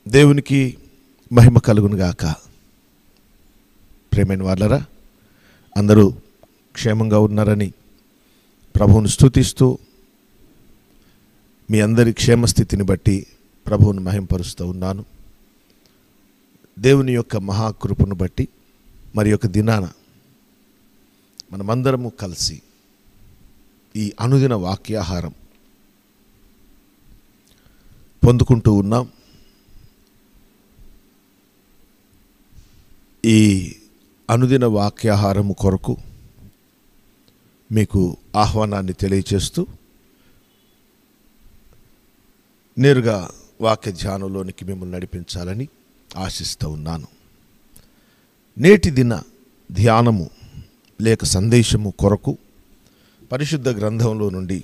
దేవునికి మహిమ కలుగును గాక ప్రేమైన వాళ్ళరా అందరూ క్షేమంగా ఉన్నారని ప్రభువును స్తుతిస్తూ మీ అందరి క్షేమస్థితిని బట్టి ప్రభువును మహింపరుస్తూ ఉన్నాను దేవుని యొక్క మహాకృపను బట్టి మరి యొక్క దినాన మనమందరము కలిసి ఈ అనుదిన వాక్యాహారం పొందుకుంటూ ఉన్నాం ఈ అనుదిన వాక్యాహారము కొరకు మీకు ఆహ్వానాన్ని తెలియచేస్తూ నేరుగా వాక్య ధ్యానంలోనికి మిమ్మల్ని నడిపించాలని ఆశిస్తూ ఉన్నాను నేటి దిన ధ్యానము లేక సందేశము కొరకు పరిశుద్ధ గ్రంథంలో నుండి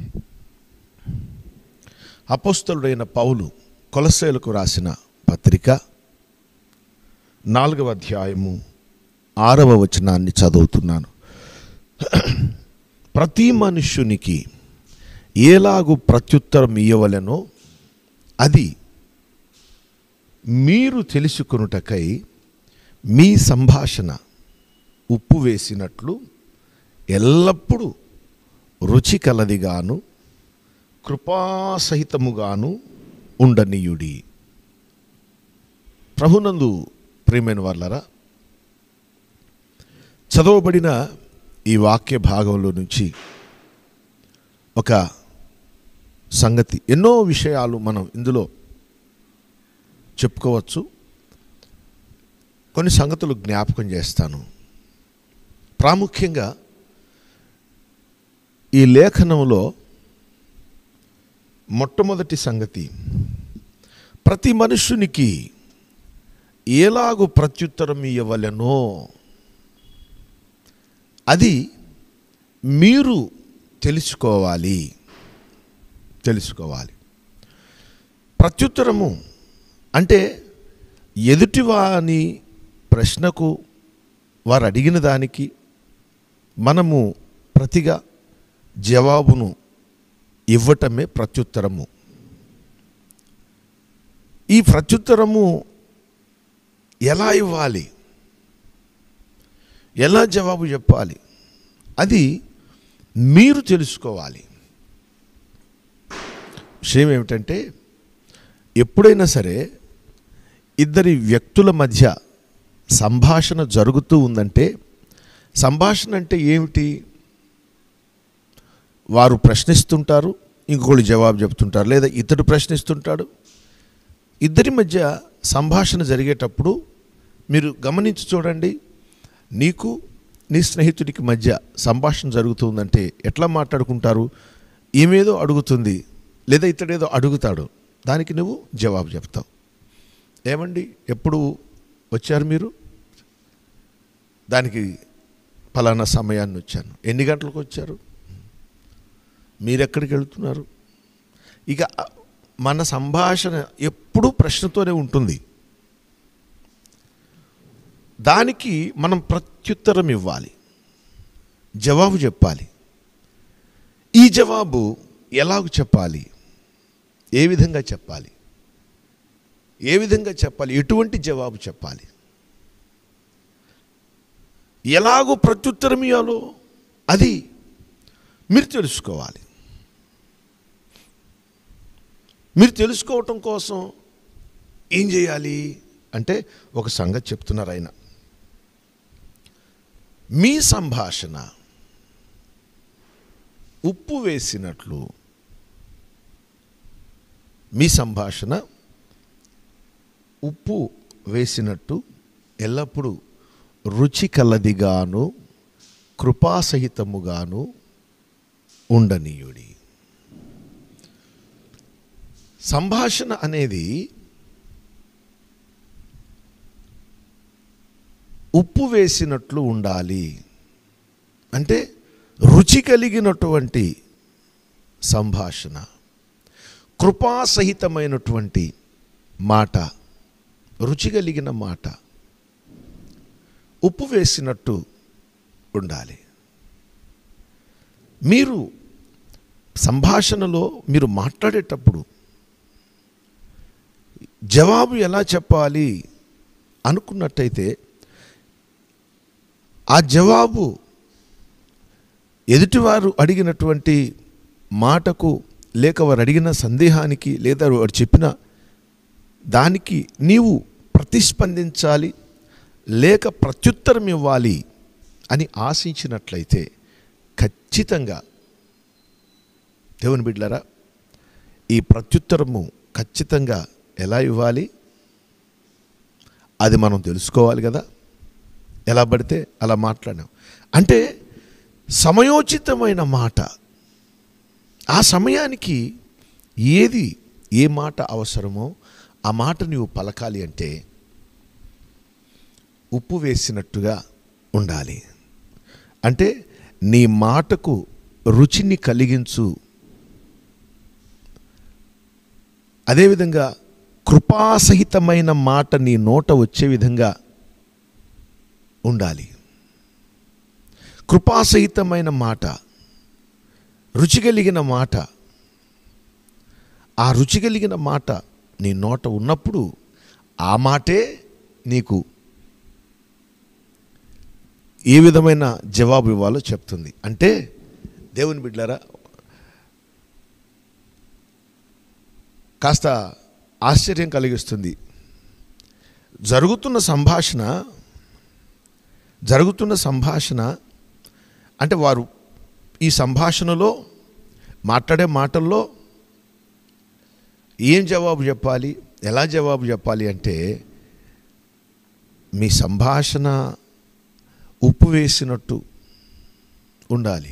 అపోస్తలుడైన పౌలు కొలసేలకు రాసిన పత్రిక నాలుగవ అధ్యాయము ఆరవ వచనాన్ని చదువుతున్నాను ప్రతి మనుష్యునికి ఏలాగు ప్రత్యుత్తరం ఇయ్యవలెనో అది మీరు తెలుసుకొనుటకై మీ సంభాషణ ఉప్పు వేసినట్లు ఎల్లప్పుడూ రుచి కలదిగాను కృపాసహితముగాను ఉండనీయుడి ప్రభునందు ప్రియమైన వాళ్ళరా చదవబడిన ఈ వాక్య భాగంలో నుంచి ఒక సంగతి ఎన్నో విషయాలు మనం ఇందులో చెప్పుకోవచ్చు కొన్ని సంగతులు జ్ఞాపకం చేస్తాను ప్రాముఖ్యంగా ఈ లేఖనంలో మొట్టమొదటి సంగతి ప్రతి మనుష్యునికి ఎలాగు ప్రత్యుత్తరం ఇవ్వవలెనో అది మీరు తెలుసుకోవాలి తెలుసుకోవాలి ప్రత్యుత్తరము అంటే ఎదుటివాని ప్రశ్నకు వారు అడిగిన దానికి మనము ప్రతిగా జవాబును ఇవ్వటమే ప్రత్యుత్తరము ఈ ప్రత్యుత్తరము ఎలా ఇవ్వాలి ఎలా జవాబు చెప్పాలి అది మీరు తెలుసుకోవాలి విషయం ఏమిటంటే ఎప్పుడైనా సరే ఇద్దరి వ్యక్తుల మధ్య సంభాషణ జరుగుతూ ఉందంటే సంభాషణ అంటే ఏమిటి వారు ప్రశ్నిస్తుంటారు ఇంకొకళ్ళు జవాబు చెప్తుంటారు లేదా ఇతడు ప్రశ్నిస్తుంటాడు ఇద్దరి మధ్య సంభాషణ జరిగేటప్పుడు మీరు గమనించి చూడండి నీకు నీ స్నేహితుడికి మధ్య సంభాషణ జరుగుతుందంటే ఎట్లా మాట్లాడుకుంటారు ఈమెదో అడుగుతుంది లేదా ఇతడేదో అడుగుతాడు దానికి నువ్వు జవాబు చెప్తావు ఏమండి ఎప్పుడు వచ్చారు మీరు దానికి ఫలానా సమయాన్ని వచ్చాను ఎన్ని గంటలకు వచ్చారు మీరెక్కడికి వెళ్తున్నారు ఇక మన సంభాషణ ఎప్పుడూ ప్రశ్నతోనే ఉంటుంది దానికి మనం ప్రత్యుత్తరం ఇవ్వాలి జవాబు చెప్పాలి ఈ జవాబు ఎలాగ చెప్పాలి ఏ విధంగా చెప్పాలి ఏ విధంగా చెప్పాలి ఎటువంటి జవాబు చెప్పాలి ఎలాగో ప్రత్యుత్తరం ఇవ్వాలో అది మీరు తెలుసుకోవాలి మీరు తెలుసుకోవటం కోసం ఏం చేయాలి అంటే ఒక సంగతి చెప్తున్నారు ఆయన మీ సంభాషణ ఉప్పు వేసినట్లు మీ సంభాషణ ఉప్పు వేసినట్టు ఎల్లప్పుడూ రుచి కలదిగాను కృపాసహితముగాను ఉండనీయుడి సంభాషణ అనేది ఉప్పు వేసినట్లు ఉండాలి అంటే రుచి కలిగినటువంటి సంభాషణ కృపాసహితమైనటువంటి మాట రుచి కలిగిన మాట ఉప్పు వేసినట్టు ఉండాలి మీరు సంభాషణలో మీరు మాట్లాడేటప్పుడు జవాబు ఎలా చెప్పాలి అనుకున్నట్టయితే ఆ జవాబు ఎదుటివారు అడిగినటువంటి మాటకు లేక వారు అడిగిన సందేహానికి లేదా వారు చెప్పిన దానికి నీవు ప్రతిస్పందించాలి లేక ప్రత్యుత్తరం ఇవ్వాలి అని ఆశించినట్లయితే ఖచ్చితంగా దేవుని బిడ్డలారా ఈ ప్రత్యుత్తరము ఖచ్చితంగా ఎలా ఇవ్వాలి అది మనం తెలుసుకోవాలి కదా ఎలా పడితే అలా మాట్లాడాం అంటే సమయోచితమైన మాట ఆ సమయానికి ఏది ఏ మాట అవసరమో ఆ మాట నీవు పలకాలి అంటే ఉప్పు వేసినట్టుగా ఉండాలి అంటే నీ మాటకు రుచిని కలిగించు అదేవిధంగా కృపాసహితమైన మాట నీ నోట వచ్చే విధంగా ఉండాలి కృపాసహితమైన మాట రుచి కలిగిన మాట ఆ రుచి కలిగిన మాట నీ నోట ఉన్నప్పుడు ఆ మాటే నీకు ఏ విధమైన జవాబు ఇవ్వాలో చెప్తుంది అంటే దేవుని బిడ్డలారా కాస్త ఆశ్చర్యం కలిగిస్తుంది జరుగుతున్న సంభాషణ జరుగుతున్న సంభాషణ అంటే వారు ఈ సంభాషణలో మాట్లాడే మాటల్లో ఏం జవాబు చెప్పాలి ఎలా జవాబు చెప్పాలి అంటే మీ సంభాషణ ఉప్పు వేసినట్టు ఉండాలి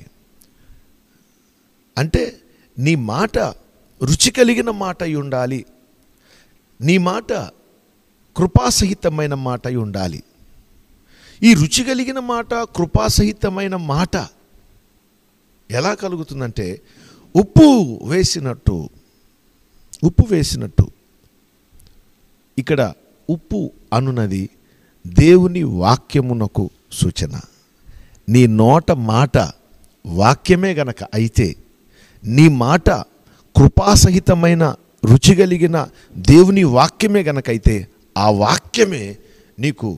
అంటే నీ మాట రుచి కలిగిన మాట అయి ఉండాలి నీ మాట కృపాసహితమైన మాట అయి ఉండాలి ఈ రుచి కలిగిన మాట కృపాసహితమైన మాట ఎలా కలుగుతుందంటే ఉప్పు వేసినట్టు ఉప్పు వేసినట్టు ఇక్కడ ఉప్పు అనున్నది దేవుని వాక్యమునకు సూచన నీ నోట మాట వాక్యమే గనక అయితే నీ మాట కృపాసహితమైన రుచి కలిగిన దేవుని వాక్యమే గనకైతే ఆ వాక్యమే నీకు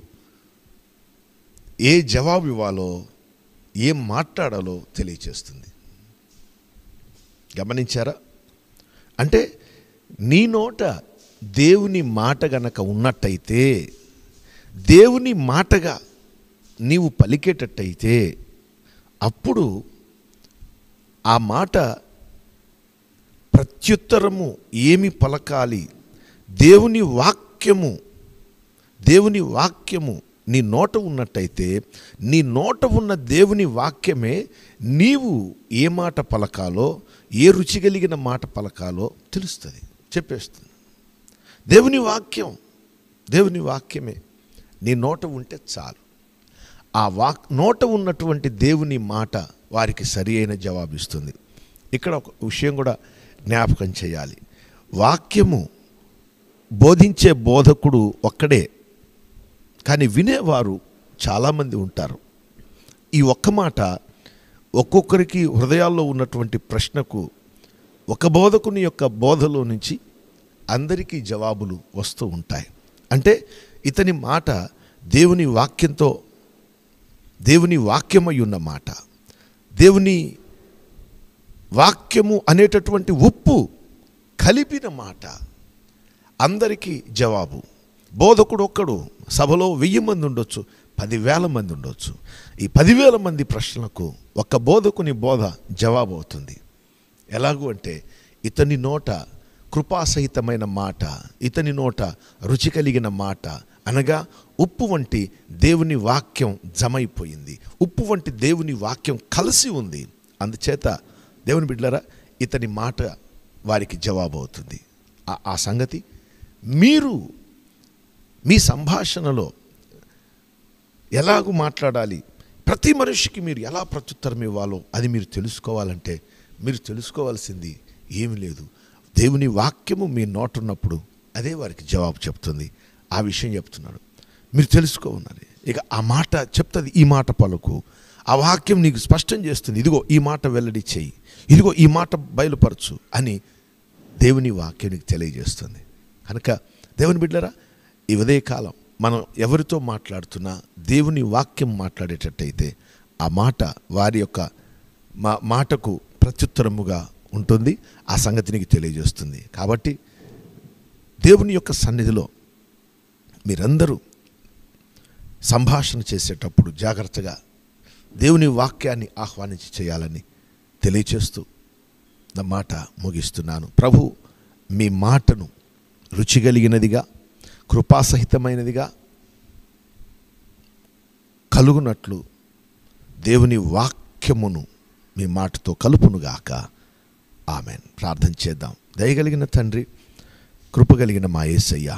ఏ జవాబు ఇవ్వాలో ఏం మాట్లాడాలో తెలియచేస్తుంది గమనించారా అంటే నీ నోట దేవుని మాట గనక ఉన్నట్టయితే దేవుని మాటగా నీవు పలికేటట్టయితే అప్పుడు ఆ మాట ప్రత్యుత్తరము ఏమి పలకాలి దేవుని వాక్యము దేవుని వాక్యము నీ నోట ఉన్నట్టయితే నీ నోట ఉన్న దేవుని వాక్యమే నీవు ఏ మాట పలకాలో ఏ రుచి కలిగిన మాట పలకాలో తెలుస్తుంది చెప్పేస్తుంది దేవుని వాక్యం దేవుని వాక్యమే నీ నోట ఉంటే చాలు ఆ వాక్ నోట ఉన్నటువంటి దేవుని మాట వారికి సరి అయిన జవాబిస్తుంది ఇక్కడ ఒక విషయం కూడా జ్ఞాపకం చేయాలి వాక్యము బోధించే బోధకుడు ఒక్కడే కానీ వినేవారు చాలామంది ఉంటారు ఈ ఒక్క మాట ఒక్కొక్కరికి హృదయాల్లో ఉన్నటువంటి ప్రశ్నకు ఒక బోధకుని యొక్క బోధలో నుంచి అందరికీ జవాబులు వస్తూ ఉంటాయి అంటే ఇతని మాట దేవుని వాక్యంతో దేవుని వాక్యమై ఉన్న మాట దేవుని వాక్యము అనేటటువంటి ఉప్పు కలిపిన మాట అందరికీ జవాబు బోధకుడు ఒక్కడు సభలో వెయ్యి మంది ఉండొచ్చు పదివేల మంది ఉండొచ్చు ఈ పదివేల మంది ప్రశ్నలకు ఒక్క బోధకుని బోధ జవాబు అవుతుంది ఎలాగూ అంటే ఇతని నోట కృపాసహితమైన మాట ఇతని నోట రుచి కలిగిన మాట అనగా ఉప్పు వంటి దేవుని వాక్యం జమైపోయింది ఉప్పు వంటి దేవుని వాక్యం కలిసి ఉంది అందుచేత దేవుని బిడ్డలారా ఇతని మాట వారికి జవాబు అవుతుంది ఆ- ఆ సంగతి మీరు మీ సంభాషణలో ఎలాగూ మాట్లాడాలి ప్రతి మనిషికి మీరు ఎలా ప్రత్యుత్తరం ఇవ్వాలో అది మీరు తెలుసుకోవాలంటే మీరు తెలుసుకోవాల్సింది ఏమీ లేదు దేవుని వాక్యము మీ నోటున్నప్పుడు అదే వారికి జవాబు చెప్తుంది ఆ విషయం చెప్తున్నాడు మీరు తెలుసుకో ఉన్నది ఇక ఆ మాట చెప్తుంది ఈ మాట పలుకు ఆ వాక్యం నీకు స్పష్టం చేస్తుంది ఇదిగో ఈ మాట వెల్లడి చేయి ఇదిగో ఈ మాట బయలుపరచు అని దేవుని వాక్యం నీకు తెలియజేస్తుంది కనుక దేవుని బిడ్డరా ఈ ఉదయ కాలం మనం ఎవరితో మాట్లాడుతున్నా దేవుని వాక్యం మాట్లాడేటట్టయితే ఆ మాట వారి యొక్క మా మాటకు ప్రత్యుత్తరముగా ఉంటుంది ఆ సంగతి నీకు తెలియజేస్తుంది కాబట్టి దేవుని యొక్క సన్నిధిలో మీరందరూ సంభాషణ చేసేటప్పుడు జాగ్రత్తగా దేవుని వాక్యాన్ని ఆహ్వానించి చేయాలని తెలియచేస్తూ నా మాట ముగిస్తున్నాను ప్రభు మీ మాటను రుచి కలిగినదిగా కృపాసహితమైనదిగా కలుగునట్లు దేవుని వాక్యమును మీ మాటతో కలుపునుగాక ఆమెన్ ప్రార్థన చేద్దాం దయగలిగిన తండ్రి కృపగలిగిన మా యేసయ్య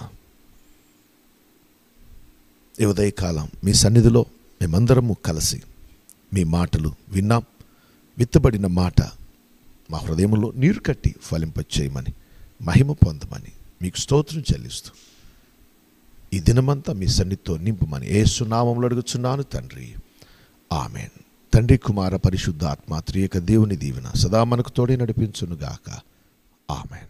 ఈ ఉదయకాలం మీ సన్నిధిలో మేమందరము కలిసి మీ మాటలు విన్నాం విత్తబడిన మాట మా హృదయంలో నీరు కట్టి ఫలింపచేయమని మహిమ పొందమని మీకు స్తోత్రం చెల్లిస్తూ ఈ దినమంతా మీ సన్నిధితో నింపమని ఏసునామంలో అడుగుచున్నాను తండ్రి ఆమెన్ తండ్రి కుమార పరిశుద్ధ ఆత్మ త్రియక దేవుని దీవెన సదా మనకు తోడే నడిపించునుగాక ఆమెన్